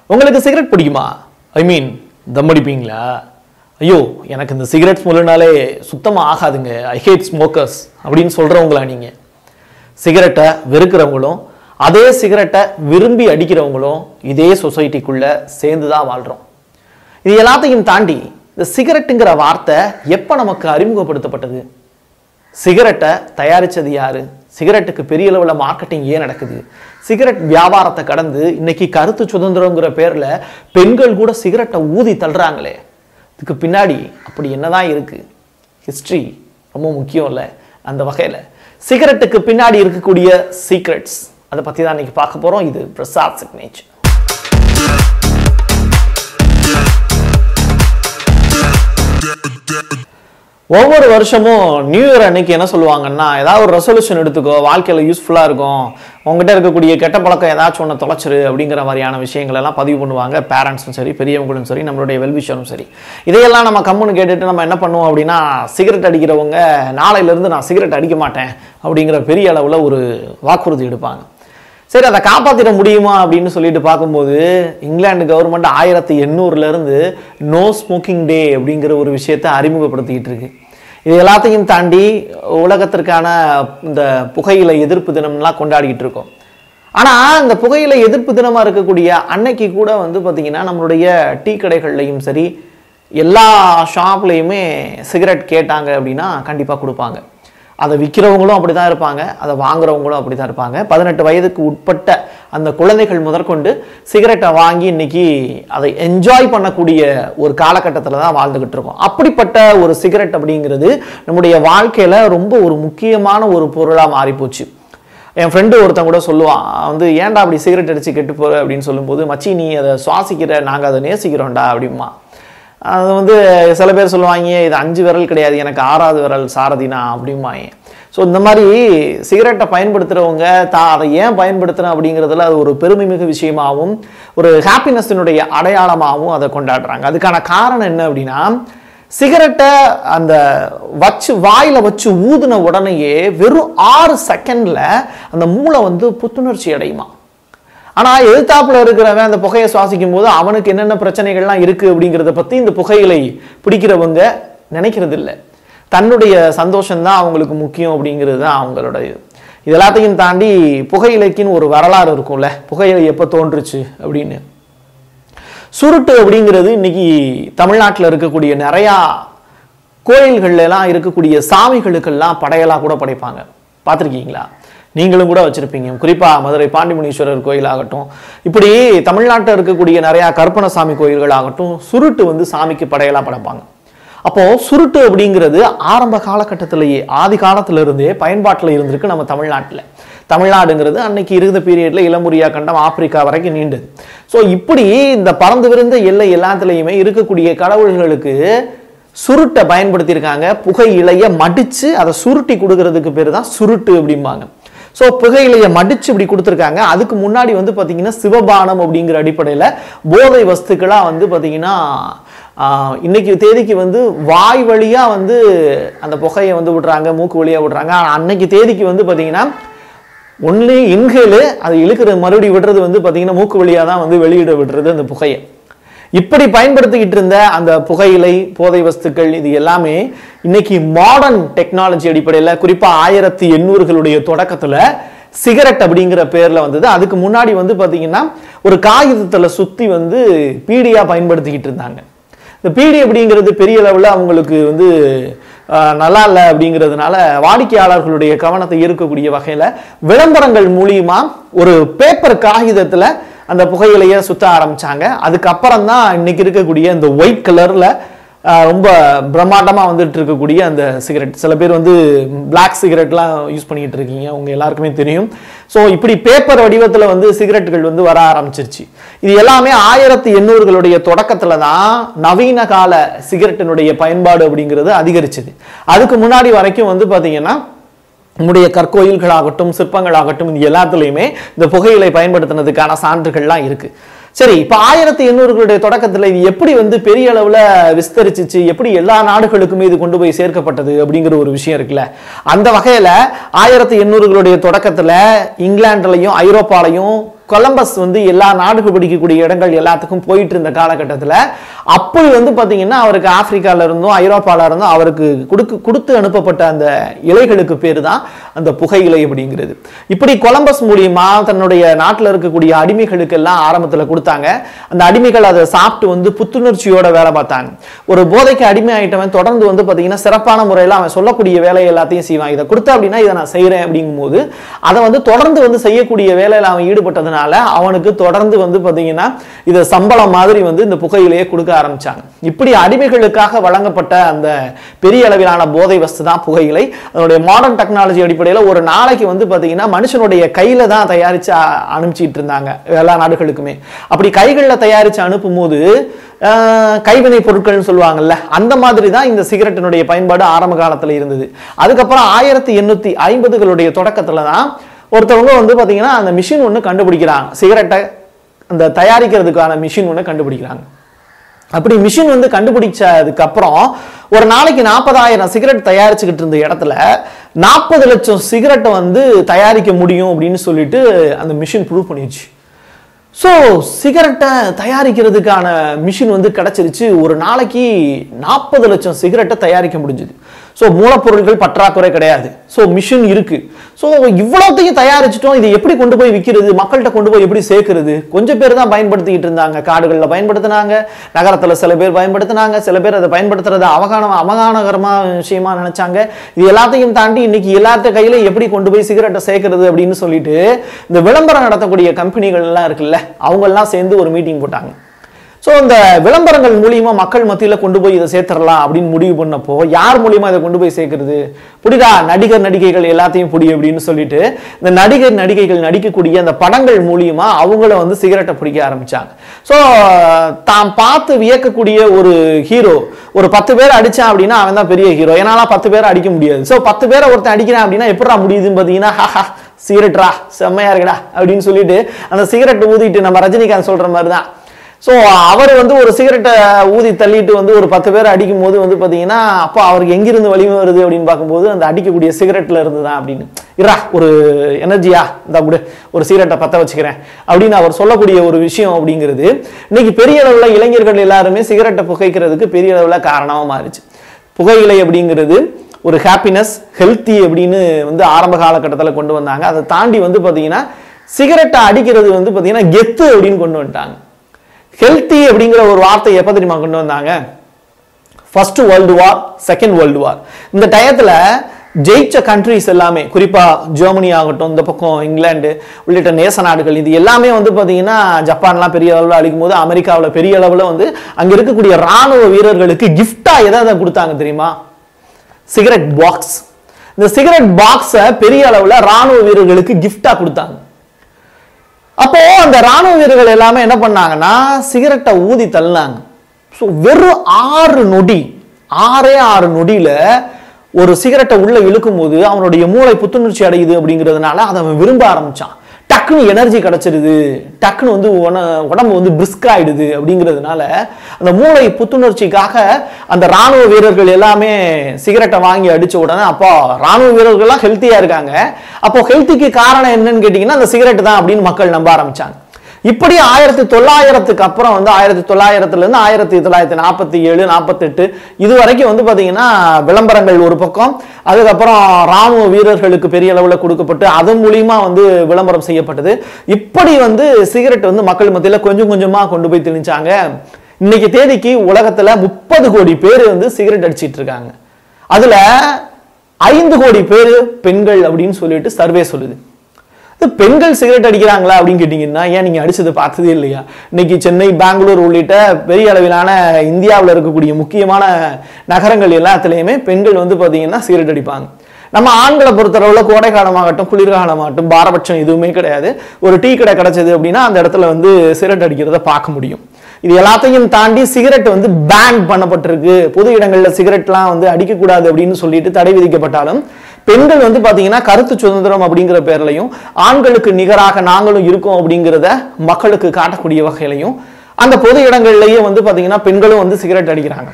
உங்களுக்கு சிகரெட் பிடிக்குமா ஐ மீன் தம் அடிப்பீங்களா ஐயோ எனக்கு இந்த சிகரெட் ஸ்மெல்லுனாலே சுத்தமாக ஆகாதுங்க ஐ ஹேட் ஸ்மோக்கர்ஸ் அப்படின்னு சொல்கிறவங்களா நீங்கள் சிகரெட்டை வெறுக்கிறவங்களும் அதே சிகரெட்டை விரும்பி அடிக்கிறவங்களும் இதே சொசைட்டிக்குள்ள சேர்ந்து தான் வாழ்கிறோம் இது எல்லாத்தையும் தாண்டி இந்த சிகரெட்டுங்கிற வார்த்தை எப்போ நமக்கு அறிமுகப்படுத்தப்பட்டது சிகரெட்டை தயாரிச்சது யாரு சிகரெட்டுக்கு பெரிய அளவில் மார்க்கெட்டிங் ஏன் நடக்குது சிகரெட் வியாபாரத்தை கடந்து இன்னைக்கு கருத்து சுதந்திரங்கிற பேரில் பெண்கள் கூட சிகரெட்டை ஊதி தள்ளுறாங்களே இதுக்கு பின்னாடி அப்படி என்னதான் இருக்கு ஹிஸ்ட்ரி ரொம்ப முக்கியம் இல்லை அந்த வகையில் சிகரெட்டுக்கு பின்னாடி இருக்கக்கூடிய சீக்ரெட்ஸ் அதை பற்றி தான் இன்னைக்கு பார்க்க போகிறோம் இது பிரசாத் சிக்னேச்சர் ஒவ்வொரு வருஷமும் நியூ இயர் அன்னைக்கு என்ன சொல்லுவாங்கன்னா ஏதாவது ஒரு ரெசல்யூஷன் எடுத்துக்கோ வாழ்க்கையில் யூஸ்ஃபுல்லாக இருக்கும் உங்ககிட்ட இருக்கக்கூடிய கெட்ட பழக்கம் ஏதாச்சும் ஒன்று தொலைச்சிரு அப்படிங்கிற மாதிரியான விஷயங்கள் எல்லாம் பதிவு பண்ணுவாங்க பேரண்ட்ஸும் சரி பெரியவங்களும் சரி நம்மளுடைய வெல்விஷரும் சரி இதையெல்லாம் நம்ம கம்முன்னு கேட்டுட்டு நம்ம என்ன பண்ணுவோம் அப்படின்னா சிகரெட் அடிக்கிறவங்க நாளையிலேருந்து நான் சிகரெட் அடிக்க மாட்டேன் அப்படிங்கிற பெரிய அளவில் ஒரு வாக்குறுதி எடுப்பாங்க சரி அதை காப்பாற்றிட முடியுமா அப்படின்னு சொல்லிட்டு பார்க்கும்போது இங்கிலாந்து கவர்மெண்ட் ஆயிரத்தி எண்ணூறுலேருந்து நோ ஸ்மோக்கிங் டே அப்படிங்கிற ஒரு விஷயத்தை அறிமுகப்படுத்திக்கிட்டு இருக்கு இது எல்லாத்தையும் தாண்டி உலகத்திற்கான இந்த புகையிலை எதிர்ப்பு தினம்லாம் கொண்டாடிக்கிட்டு இருக்கோம் ஆனால் இந்த புகையிலை எதிர்ப்பு தினமாக இருக்கக்கூடிய அன்னைக்கு கூட வந்து பார்த்திங்கன்னா நம்மளுடைய டீ கடைகள்லையும் சரி எல்லா ஷாப்லேயுமே சிகரெட் கேட்டாங்க அப்படின்னா கண்டிப்பாக கொடுப்பாங்க அதை விற்கிறவங்களும் அப்படி தான் இருப்பாங்க அதை வாங்குறவங்களும் அப்படி தான் இருப்பாங்க பதினெட்டு வயதுக்கு உட்பட்ட அந்த குழந்தைகள் முதற்கொண்டு சிகரெட்டை வாங்கி இன்னைக்கு அதை என்ஜாய் பண்ணக்கூடிய ஒரு காலகட்டத்தில் தான் வாழ்ந்துக்கிட்டு இருக்கோம் அப்படிப்பட்ட ஒரு சிகரெட் அப்படிங்கிறது நம்முடைய வாழ்க்கையில் ரொம்ப ஒரு முக்கியமான ஒரு பொருளாக மாறிப்போச்சு என் ஃப்ரெண்டு ஒருத்தன் கூட சொல்லுவான் வந்து ஏன்டா அப்படி சிகரெட் அடித்து கெட்டு போகிற அப்படின்னு சொல்லும்போது மச்சி நீ அதை சுவாசிக்கிற நாங்கள் அதை நேசிக்கிறோம்டா அப்படிமா அது வந்து சில பேர் சொல்லுவாங்க இது அஞ்சு விரல் கிடையாது எனக்கு ஆறாவது விரல் சாரதினா அப்படிம்பாங்க ஸோ இந்த மாதிரி சிகரெட்டை பயன்படுத்துகிறவங்க தான் அதை ஏன் பயன்படுத்துகிறேன் அப்படிங்கிறதுல அது ஒரு பெருமைமிகு விஷயமாகவும் ஒரு ஹாப்பினஸினுடைய அடையாளமாகவும் அதை கொண்டாடுறாங்க அதுக்கான காரணம் என்ன அப்படின்னா சிகரெட்டை அந்த வச்சு வாயில் வச்சு ஊதின உடனேயே வெறும் ஆறு செகண்டில் அந்த மூளை வந்து புத்துணர்ச்சி அடையுமா ஆனால் எதிர்த்தாப்புல இருக்கிறவன் அந்த புகையை சுவாசிக்கும் போது அவனுக்கு என்னென்ன பிரச்சனைகள்லாம் இருக்குது அப்படிங்கிறத பற்றி இந்த புகையிலை பிடிக்கிறவங்க நினைக்கிறது இல்லை தன்னுடைய சந்தோஷம்தான் அவங்களுக்கு முக்கியம் அப்படிங்கிறது தான் அவங்களோட இது இது எல்லாத்தையும் தாண்டி புகையிலைக்குன்னு ஒரு வரலாறு இருக்கும்ல புகையிலை எப்போ தோன்றுச்சு அப்படின்னு சுருட்டு அப்படிங்கிறது இன்னைக்கு தமிழ்நாட்டில் இருக்கக்கூடிய நிறையா கோயில்கள்ல எல்லாம் இருக்கக்கூடிய சாமிகளுக்கெல்லாம் படையலாக கூட படைப்பாங்க பார்த்துருக்கீங்களா நீங்களும் கூட வச்சிருப்பீங்க குறிப்பாக மதுரை பாண்டிமுனீஸ்வரர் கோயிலாகட்டும் இப்படி தமிழ்நாட்டில் இருக்கக்கூடிய நிறையா கற்பனசாமி கோயில்கள் ஆகட்டும் சுருட்டு வந்து சாமிக்கு படையலாக படைப்பாங்க அப்போ சுருட்டு அப்படிங்கிறது ஆரம்ப காலகட்டத்திலேயே ஆதி காலத்துல இருந்தே பயன்பாட்டில் இருந்திருக்கு நம்ம தமிழ்நாட்டில் தமிழ்நாடுங்கிறது அன்னைக்கு இருந்த பீரியட்ல இளமுரியா கண்டம் ஆப்பிரிக்கா வரைக்கும் நீண்டது ஸோ இப்படி இந்த பறந்து விருந்த எல்லை எல்லாத்துலேயுமே இருக்கக்கூடிய கடவுள்களுக்கு சுருட்டை பயன்படுத்தியிருக்காங்க புகை இலைய மடிச்சு அதை சுருட்டி கொடுக்கறதுக்கு பேர் தான் சுருட்டு அப்படிம்பாங்க ஸோ புகையிலையை மடிச்சு இப்படி கொடுத்துருக்காங்க அதுக்கு முன்னாடி வந்து பார்த்தீங்கன்னா சிவபானம் அப்படிங்கிற அடிப்படையில் போதை வஸ்துக்களாக வந்து பார்த்தீங்கன்னா ஆஹ், இன்னைக்கு தேதிக்கு வந்து வாய் வழியாக வந்து அந்த புகையை வந்து விடுறாங்க மூக்கு வழியாக விடுறாங்க ஆனா அன்னைக்கு தேதிக்கு வந்து பார்த்தீங்கன்னா ஒன்லி இன்ஹேலு அது இழுக்கிற மறுபடி விடுறது வந்து பார்த்தீங்கன்னா மூக்கு வழியாக தான் வந்து வெளியிட விடுறது அந்த புகையை இப்படி பயன்படுத்திக்கிட்டு இருந்த அந்த புகையிலை போதை வஸ்துக்கள் இது எல்லாமே இன்னைக்கு மாடர்ன் டெக்னாலஜி அடிப்படையில் குறிப்பாக ஆயிரத்தி எண்ணூறுகளுடைய தொடக்கத்தில் சிகரெட் அப்படிங்கிற பேர்ல வந்தது அதுக்கு முன்னாடி வந்து பார்த்தீங்கன்னா ஒரு காகிதத்தில் சுற்றி வந்து பீடியா பயன்படுத்திக்கிட்டு இருந்தாங்க இந்த பீடி அப்படிங்கிறது பெரிய அளவில் அவங்களுக்கு வந்து ஆஹ், நல்லா இல்லை அப்படிங்கிறதுனால வாடிக்கையாளர்களுடைய கவனத்தை ஈர்க்கக்கூடிய வகையில் விளம்பரங்கள் மூலியமா ஒரு பேப்பர் காகிதத்தில் அந்த புகையிலையை சுத்த ஆரம்பிச்சாங்க அதுக்கப்புறம் தான் இன்னைக்கு இருக்கக்கூடிய இந்த ஒயிட் கலரில் ரொம்ப பிரம்மாண்டமாக வந்துட்டு இருக்கக்கூடிய அந்த சிகரெட் சில பேர் வந்து பிளாக் சிகரெட்லாம் யூஸ் பண்ணிக்கிட்டு இருக்கீங்க உங்க எல்லாருக்குமே தெரியும் ஸோ இப்படி பேப்பர் வடிவத்தில் வந்து சிகரெட்டுகள் வந்து வர ஆரம்பிச்சிருச்சு இது எல்லாமே ஆயிரத்தி எண்ணூறுகளுடைய தொடக்கத்தில் தான் நவீன கால சிகரெட்டினுடைய பயன்பாடு அப்படிங்கிறது அதிகரிச்சது அதுக்கு முன்னாடி வரைக்கும் வந்து பார்த்தீங்கன்னா நம்முடைய கற்கோயில்களாகட்டும் சிற்பங்களாகட்டும் இது எல்லாத்துலேயுமே இந்த புகையிலை பயன்படுத்தினதுக்கான சான்றுகள்லாம் இருக்கு சரி இப்போ ஆயிரத்தி எண்ணூறுகளுடைய தொடக்கத்தில் இது எப்படி வந்து பெரிய அளவில் விஸ்தரிச்சிச்சு எப்படி எல்லா நாடுகளுக்குமே இது கொண்டு போய் சேர்க்கப்பட்டது அப்படிங்கிற ஒரு விஷயம் இருக்குல்ல அந்த வகையில் ஆயிரத்தி எண்ணூறுகளுடைய தொடக்கத்தில் இங்கிலாந்துலையும் ஐரோப்பாலையும் கொலம்பஸ் வந்து எல்லா நாடுக்கு பிடிக்கக்கூடிய இடங்கள் எல்லாத்துக்கும் போயிட்டு இருந்த காலகட்டத்தில் அப்படி வந்து பார்த்தீங்கன்னா அவருக்கு ஆப்பிரிக்கால இருந்தும் ஐரோப்பால இருந்தும் அவருக்கு கொடுக்கு கொடுத்து அனுப்பப்பட்ட அந்த இலைகளுக்கு பேர் தான் அந்த புகையிலை அப்படிங்கிறது இப்படி கொலம்பஸ் மூலியமா தன்னுடைய நாட்டில் இருக்கக்கூடிய அடிமைகளுக்கு எல்லாம் ஆரம்பத்தில் கொடுத்தாங்க அந்த அடிமைகள் அதை சாப்பிட்டு வந்து புத்துணர்ச்சியோட வேலை பார்த்தாங்க ஒரு போதைக்கு அடிமை ஆயிட்டவன் தொடர்ந்து வந்து பார்த்தீங்கன்னா சிறப்பான முறையில் அவன் சொல்லக்கூடிய வேலை எல்லாத்தையும் செய்வான் இதை கொடுத்த அப்படின்னா இதை நான் செய்கிறேன் அப்படிங்கும்போது அதை வந்து தொடர்ந்து வந்து செய்யக்கூடிய வேலையில் அவன் ஈடுபட்டதுனால அவனுக்கு தொடர்ந்து வந்து பார்த்தீங்கன்னா இதை சம்பளம் மாதிரி வந்து இந்த புகையிலேயே கொடுக்க ஆரம்பிச்சாங்க இப்படி அடிமைகளுக்காக வழங்கப்பட்ட அந்த பெரிய அளவிலான போதை வஸ்து தான் புகையிலை அதனுடைய மாடர்ன் டெக்னாலஜி அடிப்படையில் ஒரு நாளைக்கு வந்து பார்த்தீங்கன்னா மனுஷனுடைய கையில தான் தயாரித்து அனுப்பிச்சிட்டு இருந்தாங்க எல்லா நாடுகளுக்குமே அப்படி கைகளில் தயாரித்து அனுப்பும்போது ஆஹ், கைவினை பொருட்கள்னு சொல்லுவாங்கல்ல அந்த மாதிரி தான் இந்த சிகரெட்டினுடைய பயன்பாடு ஆரம்ப காலத்தில் இருந்தது அதுக்கப்புறம் ஆயிரத்தி எண்ணூற்றி ஐம்பதுகளுடைய தொடக்கத்தில் தான் ஒருத்தவங்க வந்து பார்த்தீங்கன்னா அந்த மிஷின் ஒன்று கண்டுபிடிக்கிறாங்க சிகரெட்டை அந்த தயாரிக்கிறதுக்கான மிஷின் ஒன்று கண்டுபிடிக்கிறாங்க அப்படி மிஷின் வந்து கண்டுபிடிச்சதுக்கு அப்புறம் ஒரு நாளைக்கு நாற்பதாயிரம் சிகரெட் தயாரிச்சுக்கிட்டு இருந்த இடத்துல நாற்பது லட்சம் சிகரெட்டை வந்து தயாரிக்க முடியும் அப்படின்னு சொல்லிட்டு அந்த மிஷின் ப்ரூவ் பண்ணிடுச்சு ஸோ சிகரெட்டை தயாரிக்கிறதுக்கான மிஷின் வந்து கிடச்சிருச்சு ஒரு நாளைக்கு நாற்பது லட்சம் சிகரெட்டை தயாரிக்க முடிஞ்சுது ஸோ மூலப்பொருட்கள் பற்றாக்குறை கிடையாது ஸோ மிஷின் இருக்கு ஸோ இவ்வளோத்தையும் தயாரிச்சிட்டோம் இதை எப்படி கொண்டு போய் விற்கிறது மக்கள்கிட்ட கொண்டு போய் எப்படி சேர்க்கறது கொஞ்சம் பேர் தான் பயன்படுத்திக்கிட்டு இருந்தாங்க காடுகளில் பயன்படுத்தினாங்க நகரத்தில் சில பேர் பயன்படுத்தினாங்க சில பேர் அதை பயன்படுத்துறத அவகான அவகானகரமான விஷயமா நினைச்சாங்க இது எல்லாத்தையும் தாண்டி இன்னைக்கு எல்லாத்த கையில எப்படி கொண்டு போய் சிகரெட்டை சேர்க்கறது அப்படின்னு சொல்லிட்டு இந்த விளம்பரம் நடத்தக்கூடிய கம்பெனிகள் எல்லாம் இருக்குல்ல அவங்க எல்லாம் சேர்ந்து ஒரு மீட்டிங் போட்டாங்க ஸோ இந்த விளம்பரங்கள் மூலியமா மக்கள் மத்தியில் கொண்டு போய் இதை சேர்த்துடலாம் அப்படின்னு முடிவு பண்ணப்போ யார் மூலியமா இதை கொண்டு போய் சேர்க்கறது புடிடா நடிகர் நடிகைகள் எல்லாத்தையும் புடி அப்படின்னு சொல்லிட்டு இந்த நடிகர் நடிகைகள் நடிக்கக்கூடிய அந்த படங்கள் மூலியமா அவங்கள வந்து சிகரெட்டை பிடிக்க ஆரம்பிச்சாங்க ஸோ தான் பார்த்து வியக்கக்கூடிய ஒரு ஹீரோ ஒரு பத்து பேர் அடிச்சான் அப்படின்னா அவன் தான் பெரிய ஹீரோ என்னால பத்து பேரை அடிக்க முடியாது ஸோ பத்து பேரை ஒருத்தன் அடிக்கிறான் அப்படின்னா எப்படா முடியுதுன்னு பார்த்தீங்கன்னா ஹஹா சிகரெட்ரா செம்மையா இருக்குடா அப்படின்னு சொல்லிட்டு அந்த சிகரெட் ஊதிட்டு நம்ம ரஜினிகாந்த் சொல்ற மாதிரி தான் ஸோ அவர் வந்து ஒரு சிகரெட்டை ஊதி தள்ளிட்டு வந்து ஒரு பத்து பேர் அடிக்கும் போது வந்து பார்த்தீங்கன்னா அப்போ அவருக்கு எங்கிருந்து வலிமை வருது அப்படின்னு பார்க்கும்போது அந்த அடிக்கக்கூடிய சிகரெட்டில் இருந்து தான் அப்படின்னு இரா ஒரு எனர்ஜியா இந்த கூட ஒரு சிகரெட்டை பற்ற வச்சுக்கிறேன் அப்படின்னு அவர் சொல்லக்கூடிய ஒரு விஷயம் அப்படிங்கிறது இன்னைக்கு பெரிய அளவில் இளைஞர்கள் எல்லாருமே சிகரெட்டை புகைக்கிறதுக்கு பெரிய அளவில் காரணமாக மாறிச்சு புகையிலை அப்படிங்கிறது ஒரு ஹாப்பினஸ் ஹெல்த்தி அப்படின்னு வந்து ஆரம்ப காலகட்டத்தில் கொண்டு வந்தாங்க அதை தாண்டி வந்து பார்த்தீங்கன்னா சிகரெட்டை அடிக்கிறது வந்து பார்த்தீங்கன்னா கெத்து அப்படின்னு கொண்டு வந்துட்டாங்க ஹெல்த்தி அப்படிங்கிற ஒரு வார்த்தை எப்போ தெரியுமா கொண்டு வந்தாங்க first world war second world war இந்த டயத்தில் ஜெயிச்ச கண்ட்ரிஸ் எல்லாமே குறிப்பாக ஜெர்மனி ஆகட்டும் இந்த பக்கம் இங்கிலாந்து உள்ளிட்ட நேச நாடுகள் இது எல்லாமே வந்து பார்த்தீங்கன்னா ஜப்பான்லாம் பெரிய அளவில் அழிக்கும் போது அமெரிக்காவில் பெரிய அளவில் வந்து அங்கே இருக்கக்கூடிய ராணுவ வீரர்களுக்கு கிஃப்டாக எதை எதை கொடுத்தாங்க தெரியுமா சிகரெட் பாக்ஸ் இந்த சிகரெட் பாக்ஸை பெரிய அளவில் ராணுவ வீரர்களுக்கு கிஃப்டாக கொடுத்தாங்க அப்போ அந்த ராணுவ வீரர்கள் எல்லாமே என்ன பண்ணாங்கன்னா சிகரெட்டை ஊதி தள்ளினாங்க ஸோ வெறும் ஆறு நொடி ஆறே ஆறு நொடியில ஒரு சிகரெட்டை உள்ள இழுக்கும் போது அவனுடைய மூளை புத்துணர்ச்சி அடையுது அப்படிங்கிறதுனால அதை அவன் விரும்ப ஆரம்பிச்சான் டக்குன்னு எனர்ஜி கிடைச்சிருது டக்குன்னு வந்து உன- உடம்பு வந்து பிரிஸ்க் ஆயிடுது அப்படிங்கிறதுனால அந்த மூளை புத்துணர்ச்சிக்காக அந்த ராணுவ வீரர்கள் எல்லாமே சிகரெட்டை வாங்கி அடிச்ச உடனே அப்போ ராணுவ வீரர்கள்லாம் ஹெல்த்தியா இருக்காங்க அப்போ ஹெல்த்திக்கு காரணம் என்னன்னு கேட்டிங்கன்னா அந்த சிகரெட் தான் அப்படின்னு மக்கள் நம்ப ஆரம்பிச்சாங்க இப்படி ஆயிரத்தி தொள்ளாயிரத்துக்கு அப்புறம் வந்து ஆயிரத்தி தொள்ளாயிரத்துல இருந்து ஆயிரத்தி தொள்ளாயிரத்தி நாற்பத்தி ஏழு நாற்பத்தெட்டு இது வரைக்கும் வந்து பாத்தீங்கன்னா விளம்பரங்கள் ஒரு பக்கம் அதுக்கப்புறம் ராணுவ வீரர்களுக்கு பெரிய அளவில் கொடுக்கப்பட்டு அதன் மூலியமா வந்து விளம்பரம் செய்யப்பட்டது இப்படி வந்து சிகரெட் வந்து மக்கள் மத்தியில கொஞ்சம் கொஞ்சமா கொண்டு போய் திணிச்சாங்க இன்னைக்கு தேதிக்கு உலகத்துல முப்பது கோடி பேர் வந்து சிகரெட் அடிச்சிட்டு இருக்காங்க அதுல ஐந்து கோடி பேர் பெண்கள் அப்படின்னு சொல்லிட்டு சர்வே சொல்லுது இது பெண்கள் சிகரெட் அடிக்கிறாங்களா அப்படின்னு கேட்டிங்கன்னா ஏன் நீங்கள் அடிச்சதை பார்த்ததே இல்லையா இன்னைக்கு சென்னை பெங்களூர் உள்ளிட்ட பெரிய அளவிலான இந்தியாவில் இருக்கக்கூடிய முக்கியமான நகரங்கள் எல்லாத்துலேயுமே பெண்கள் வந்து பார்த்தீங்கன்னா சிகரெட் அடிப்பாங்க நம்ம ஆண்களை பொறுத்தளவில் கோடை காலமாகட்டும் குளிர்காலமாகட்டும் பாரபட்சம் எதுவுமே கிடையாது ஒரு டீ கடை கிடைச்சது அப்படின்னா அந்த இடத்துல வந்து சிகரெட் அடிக்கிறத பார்க்க முடியும் இது எல்லாத்தையும் தாண்டி சிகரெட் வந்து பேன் பண்ணப்பட்டிருக்கு பொது இடங்களில் சிகரெட்லாம் வந்து அடிக்கக்கூடாது அப்படின்னு சொல்லிட்டு தடை விதிக்கப்பட்டாலும் பெண்கள் வந்து பாத்தீங்கன்னா கருத்து சுதந்திரம் அப்படிங்கிற பேர்லையும் ஆண்களுக்கு நிகராக நாங்களும் இருக்கோம் அப்படிங்கிறத மக்களுக்கு காட்டக்கூடிய வகையிலையும் அந்த பொது இடங்கள்லயே வந்து பாத்தீங்கன்னா பெண்களும் வந்து சிகரெட் அடிக்கிறாங்க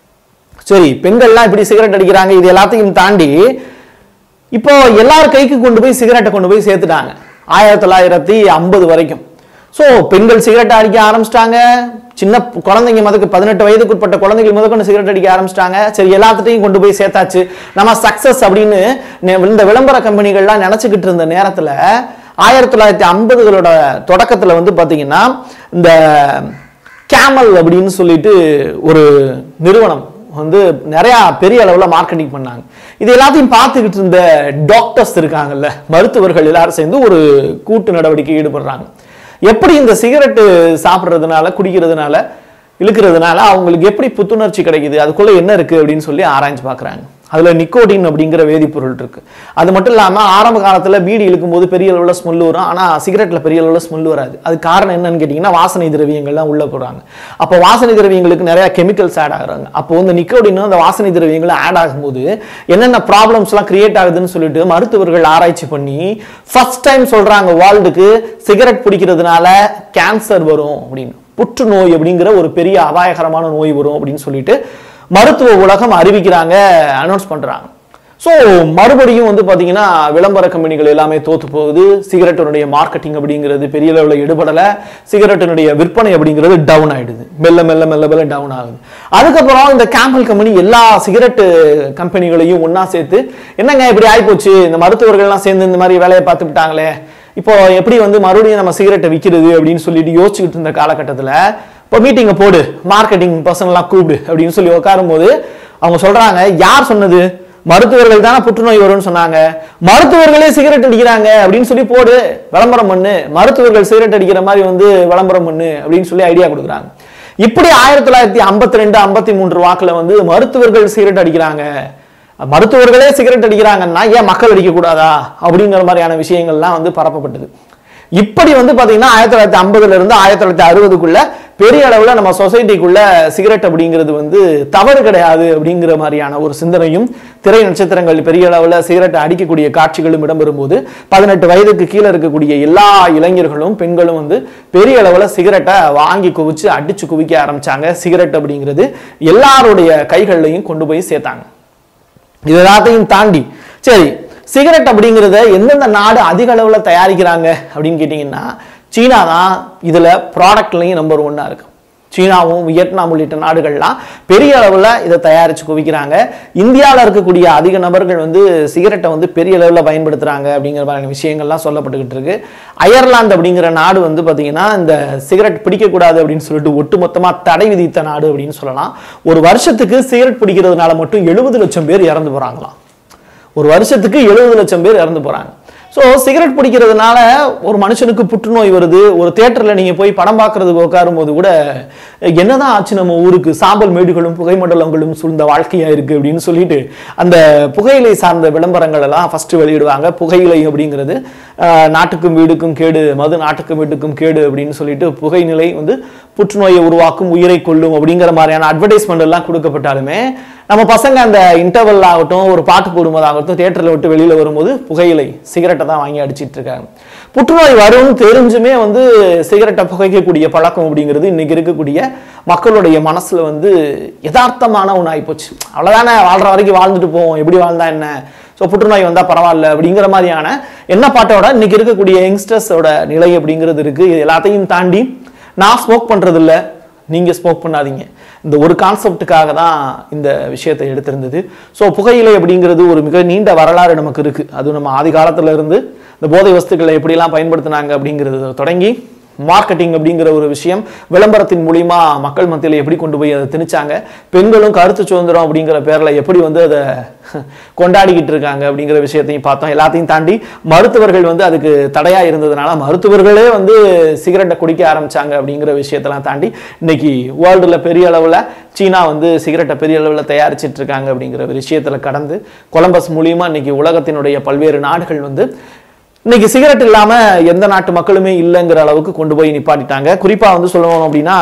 சரி பெண்கள்லாம் இப்படி சிகரெட் அடிக்கிறாங்க இது எல்லாத்தையும் தாண்டி இப்போ எல்லார் கைக்கு கொண்டு போய் சிகரெட்டை கொண்டு போய் சேர்த்துட்டாங்க ஆயிரத்தி தொள்ளாயிரத்தி ஐம்பது வரைக்கும் ஸோ பெண்கள் சிகரெட் அடிக்க ஆரம்பிச்சிட்டாங்க சின்ன குழந்தைங்க முதக்கு பதினெட்டு வயதுக்குட்பட்ட குழந்தைகள் முதற்கொண்டு சிகரெட் அடிக்க ஆரம்பிச்சிட்டாங்க சரி எல்லாத்துட்டையும் கொண்டு போய் சேர்த்தாச்சு நம்ம சக்சஸ் அப்படின்னு நெ- இந்த விளம்பர கம்பெனிகள்லாம் நினச்சிக்கிட்டு இருந்த நேரத்தில் ஆயிரத்தி தொள்ளாயிரத்தி ஐம்பதுகளோட தொடக்கத்தில் வந்து பார்த்தீங்கன்னா இந்த கேமல் அப்படின்னு சொல்லிட்டு ஒரு நிறுவனம் வந்து நிறையா பெரிய அளவில் மார்க்கெட்டிங் பண்ணாங்க இது எல்லாத்தையும் பார்த்துக்கிட்டு இருந்த டாக்டர்ஸ் இருக்காங்கல்ல மருத்துவர்கள் எல்லாரும் சேர்ந்து ஒரு கூட்டு நடவடிக்கை ஈடுபடுறாங்க எப்படி இந்த சிகரெட்டு சாப்பிட்றதுனால குடிக்கிறதுனால இழுக்கிறதுனால அவங்களுக்கு எப்படி புத்துணர்ச்சி கிடைக்குது அதுக்குள்ள என்ன இருக்கு அப்படின்னு சொல்லி ஆராய்ஞ்சு பார்க்குறாங்க அதுல நிக்கோட்டின் அப்படிங்கிற வேதிப்பொருள் இருக்கு அது மட்டும் இல்லாம ஆரம்ப காலத்துல பீடி இழுக்கும்போது பெரிய அளவுல ஸ்மெல் வரும் ஆனா சிகரெட்ல பெரிய அளவுல ஸ்மெல் வராது அது காரணம் என்னன்னு கேட்டீங்கன்னா வாசனை திரவியங்கள்லாம் உள்ள போடுறாங்க அப்போ வாசனை திரவியங்களுக்கு நிறைய கெமிக்கல்ஸ் ஆட் ஆகுறாங்க அப்போ வந்து நிக்கோடின் அந்த வாசனை திரவியங்கள் ஆட் ஆகும்போது என்னென்ன ப்ராப்ளம்ஸ்லாம் கிரியேட் ஆகுதுன்னு சொல்லிட்டு மருத்துவர்கள் ஆராய்ச்சி பண்ணி ஃபர்ஸ்ட் டைம் சொல்றாங்க வேர்ல்டுக்கு சிகரெட் பிடிக்கிறதுனால கேன்சர் வரும் அப்படின்னு புற்றுநோய் அப்படிங்கிற ஒரு பெரிய அபாயகரமான நோய் வரும் அப்படின்னு சொல்லிட்டு மருத்துவ உலகம் அறிவிக்கிறாங்க அனௌன்ஸ் பண்றாங்க ஸோ மறுபடியும் வந்து பார்த்தீங்கன்னா விளம்பர கம்பெனிகள் எல்லாமே தோத்து போகுது சிகரெட்டினுடைய மார்க்கெட்டிங் அப்படிங்கிறது பெரிய லெவலில் எடுபடலை சிகரெட்டினுடைய விற்பனை அப்படிங்கிறது டவுன் ஆயிடுது மெல்ல மெல்ல மெல்ல மெல்ல டவுன் ஆகுது அதுக்கப்புறம் இந்த கேம்பல் கம்பெனி எல்லா சிகரெட்டு கம்பெனிகளையும் ஒண்ணா சேர்த்து என்னங்க இப்படி ஆயிப்போச்சு இந்த மருத்துவர்கள்லாம் சேர்ந்து இந்த மாதிரி வேலையை பார்த்து விட்டாங்களே இப்போ எப்படி வந்து மறுபடியும் நம்ம சிகரெட்டை விற்கிறது அப்படின்னு சொல்லிட்டு யோசிச்சுக்கிட்டு இருந்த காலகட்டத்தில் இப்போ மீட்டிங்கை போடு மார்க்கெட்டிங் பர்சன்லாம் கூப்பிடு அப்படின்னு சொல்லி உட்காரும்போது அவங்க சொல்றாங்க யார் சொன்னது மருத்துவர்கள் தானே புற்றுநோய் வரும்னு சொன்னாங்க மருத்துவர்களே சிகரெட் அடிக்கிறாங்க அப்படின்னு சொல்லி போடு விளம்பரம் பண்ணு மருத்துவர்கள் சிகரெட் அடிக்கிற மாதிரி வந்து விளம்பரம் பண்ணு அப்படின்னு சொல்லி ஐடியா கொடுக்குறாங்க இப்படி ஆயிரத்தி தொள்ளாயிரத்தி ஐம்பத்தி ரெண்டு ஐம்பத்தி மூன்று வாக்குல வந்து மருத்துவர்கள் சிகரெட் அடிக்கிறாங்க மருத்துவர்களே சிகரெட் அடிக்கிறாங்கன்னா ஏன் மக்கள் அடிக்க கூடாதா அப்படிங்கிற மாதிரியான விஷயங்கள்லாம் வந்து பரப்பப்பட்டது இப்படி வந்து பாத்தீங்கன்னா ஆயிரத்தி தொள்ளாயிரத்தி ஐம்பதுல இருந்து ஆயிரத்தி தொள்ளாயிரத்தி அறுபதுக்குள்ள பெரிய அளவுல நம்ம சொசைட்டிக்குள்ள சிகரெட் அப்படிங்கிறது வந்து தவறு கிடையாது அப்படிங்கிற மாதிரியான ஒரு சிந்தனையும் திரை நட்சத்திரங்கள் பெரிய அளவுல சிகரெட் அடிக்கக்கூடிய காட்சிகளும் இடம்பெறும்போது பதினெட்டு வயதுக்கு கீழே இருக்கக்கூடிய எல்லா இளைஞர்களும் பெண்களும் வந்து பெரிய அளவுல சிகரெட்டை வாங்கி குவிச்சு அடிச்சு குவிக்க ஆரம்பிச்சாங்க சிகரெட் அப்படிங்கிறது எல்லாருடைய கைகள்லையும் கொண்டு போய் சேர்த்தாங்க இது எல்லாத்தையும் தாண்டி சரி சிகரெட் அப்படிங்கிறத எந்தெந்த நாடு அதிக அளவில் தயாரிக்கிறாங்க அப்படின்னு கேட்டிங்கன்னா சீனா தான் இதில் ப்ராடக்ட்லையும் நம்பர் ஒன்னாக இருக்கு சீனாவும் வியட்நாம் உள்ளிட்ட நாடுகள்லாம் பெரிய அளவில் இதை தயாரித்து குவிக்கிறாங்க இந்தியாவில் இருக்கக்கூடிய அதிக நபர்கள் வந்து சிகரெட்டை வந்து பெரிய அளவில் பயன்படுத்துகிறாங்க அப்படிங்கிற மாதிரியான விஷயங்கள்லாம் சொல்லப்பட்டுக்கிட்டு இருக்கு அயர்லாந்து அப்படிங்கிற நாடு வந்து பார்த்தீங்கன்னா இந்த சிகரெட் பிடிக்கக்கூடாது அப்படின்னு சொல்லிட்டு ஒட்டுமொத்தமாக தடை விதித்த நாடு அப்படின்னு சொல்லலாம் ஒரு வருஷத்துக்கு சிகரெட் பிடிக்கிறதுனால மட்டும் எழுபது லட்சம் பேர் இறந்து போகிறாங்களாம் ஒரு வருஷத்துக்கு எழுபது லட்சம் பேர் இறந்து போறாங்க ஸோ சிகரெட் பிடிக்கிறதுனால ஒரு மனுஷனுக்கு புற்றுநோய் வருது ஒரு தேட்டரில் நீங்கள் போய் படம் பார்க்கறதுக்கு உட்காரும்போது கூட என்னதான் ஆச்சு நம்ம ஊருக்கு சாம்பல் மேடுகளும் புகைமண்டலங்களும் சூழ்ந்த வாழ்க்கையா இருக்கு அப்படின்னு சொல்லிட்டு அந்த புகையிலை சார்ந்த விளம்பரங்கள் எல்லாம் ஃபர்ஸ்ட் வெளியிடுவாங்க புகையிலை அப்படிங்கிறது ஆஹ், நாட்டுக்கும் வீடுக்கும் கேடு மது நாட்டுக்கும் வீட்டுக்கும் கேடு அப்படின்னு சொல்லிட்டு புகைநிலை வந்து புற்றுநோயை உருவாக்கும் உயிரை கொல்லும் அப்படிங்கிற மாதிரியான அட்வர்டைஸ்மெண்ட் எல்லாம் கொடுக்கப்பட்டாலுமே நம்ம பசங்க அந்த இன்டர்வல் ஆகட்டும் ஒரு பாட்டு போடும்போதாகட்டும் தியேட்டரில் விட்டு வெளியில வரும்போது புகையிலை சிகரெட்டை தான் வாங்கி அடிச்சிட்டு இருக்காங்க புற்றுநோய் வரும்னு தெரிஞ்சுமே வந்து சிகரெட்டை புகைக்கக்கூடிய பழக்கம் அப்படிங்கிறது இன்னைக்கு இருக்கக்கூடிய மக்களுடைய மனசுல வந்து யதார்த்தமான ஒன்று ஆயிப்போச்சு அவ்வளவுதானே வாழ்ற வரைக்கும் வாழ்ந்துட்டு போவோம் எப்படி வாழ்ந்தா என்ன ஸோ புற்றுநோய் வந்தா பரவாயில்ல அப்படிங்கிற மாதிரியான என்ன பாட்டோட இன்னைக்கு இருக்கக்கூடிய யங்ஸ்டர்ஸோட நிலை அப்படிங்கிறது இருக்கு இது எல்லாத்தையும் தாண்டி நான் ஸ்மோக் பண்றது இல்ல நீங்க ஸ்மோக் பண்ணாதீங்க இந்த ஒரு கான்செப்டுக்காக தான் இந்த விஷயத்தை எடுத்திருந்தது ஸோ புகையிலை அப்படிங்கிறது ஒரு மிக நீண்ட வரலாறு நமக்கு இருக்கு அது நம்ம ஆதி காலத்துல இருந்து இந்த போதை வஸ்துக்களை எப்படிலாம் பயன்படுத்தினாங்க அப்படிங்கிறது தொடங்கி மார்க்கெட்டிங் அப்படிங்கிற ஒரு விஷயம் விளம்பரத்தின் மூலியமா மக்கள் மத்தியில் எப்படி கொண்டு போய் அதை திணிச்சாங்க பெண்களும் கருத்து சுதந்திரம் அப்படிங்கிற பேர்ல எப்படி வந்து அதை கொண்டாடிக்கிட்டு இருக்காங்க அப்படிங்கிற விஷயத்தையும் பார்த்தோம் எல்லாத்தையும் தாண்டி மருத்துவர்கள் வந்து அதுக்கு தடையா இருந்ததுனால மருத்துவர்களே வந்து சிகரெட்டை குடிக்க ஆரம்பிச்சாங்க அப்படிங்கிற விஷயத்தெல்லாம் தாண்டி இன்னைக்கு வேர்ல்டுல பெரிய அளவுல சீனா வந்து சிகரெட்டை பெரிய அளவில் தயாரிச்சிட்டு இருக்காங்க அப்படிங்கிற ஒரு விஷயத்துல கடந்து கொலம்பஸ் மூலியமா இன்னைக்கு உலகத்தினுடைய பல்வேறு நாடுகள் வந்து இன்னைக்கு சிகரெட் இல்லாம எந்த நாட்டு மக்களுமே இல்லைங்கிற அளவுக்கு கொண்டு போய் நிப்பாட்டிட்டாங்க குறிப்பா வந்து சொல்லணும் அப்படின்னா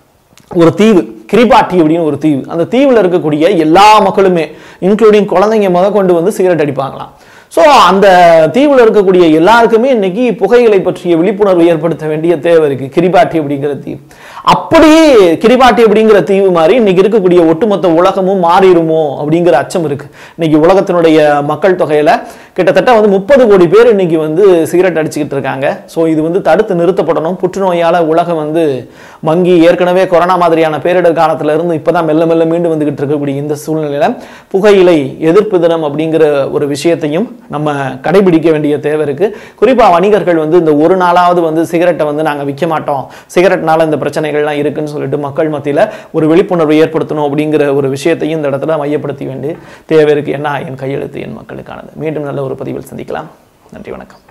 ஒரு தீவு கிரிபாட்டி அப்படின்னு ஒரு தீவு அந்த தீவுல இருக்கக்கூடிய எல்லா மக்களுமே இன்க்ளூடிங் குழந்தைங்க முத கொண்டு வந்து சிகரெட் அடிப்பாங்களாம் ஸோ அந்த தீவுல இருக்கக்கூடிய எல்லாருக்குமே இன்னைக்கு புகையிலை பற்றிய விழிப்புணர்வு ஏற்படுத்த வேண்டிய தேவை இருக்கு கிரிபாட்டி அப்படிங்கிற தீவு அப்படி கிரிபாட்டி அப்படிங்கிற தீவு மாதிரி இன்னைக்கு இருக்கக்கூடிய ஒட்டுமொத்த உலகமும் மாறிடுமோ அப்படிங்கிற அச்சம் இருக்கு இன்னைக்கு உலகத்தினுடைய மக்கள் தொகையில கிட்டத்தட்ட வந்து முப்பது கோடி பேர் இன்னைக்கு வந்து சிகரெட் அடிச்சுக்கிட்டு இருக்காங்க ஸோ இது வந்து தடுத்து நிறுத்தப்படணும் புற்றுநோயால் உலகம் வந்து மங்கி ஏற்கனவே கொரோனா மாதிரியான பேரிடர் காலத்துல இருந்து இப்பதான் மெல்ல மெல்ல மீண்டு வந்துகிட்டு இருக்கக்கூடிய இந்த சூழ்நிலையில புகையிலை எதிர்ப்பு தினம் அப்படிங்கிற ஒரு விஷயத்தையும் நம்ம கடைபிடிக்க வேண்டிய தேவை இருக்கு குறிப்பா வணிகர்கள் வந்து இந்த ஒரு நாளாவது வந்து சிகரெட்டை வந்து நாங்க விற்க மாட்டோம் சிகரெட்னால இந்த பிரச்சனைகள்லாம் இருக்குன்னு சொல்லிட்டு மக்கள் மத்தியில ஒரு விழிப்புணர்வு ஏற்படுத்தணும் அப்படிங்கிற ஒரு விஷயத்தையும் இந்த இடத்துல மையப்படுத்த வேண்டிய தேவை இருக்கு ஏன்னா என் கையெழுத்து என் மக்களுக்கானது மீண்டும் நல்ல ஒரு பதிவில் சந்திக்கலாம் நன்றி வணக்கம்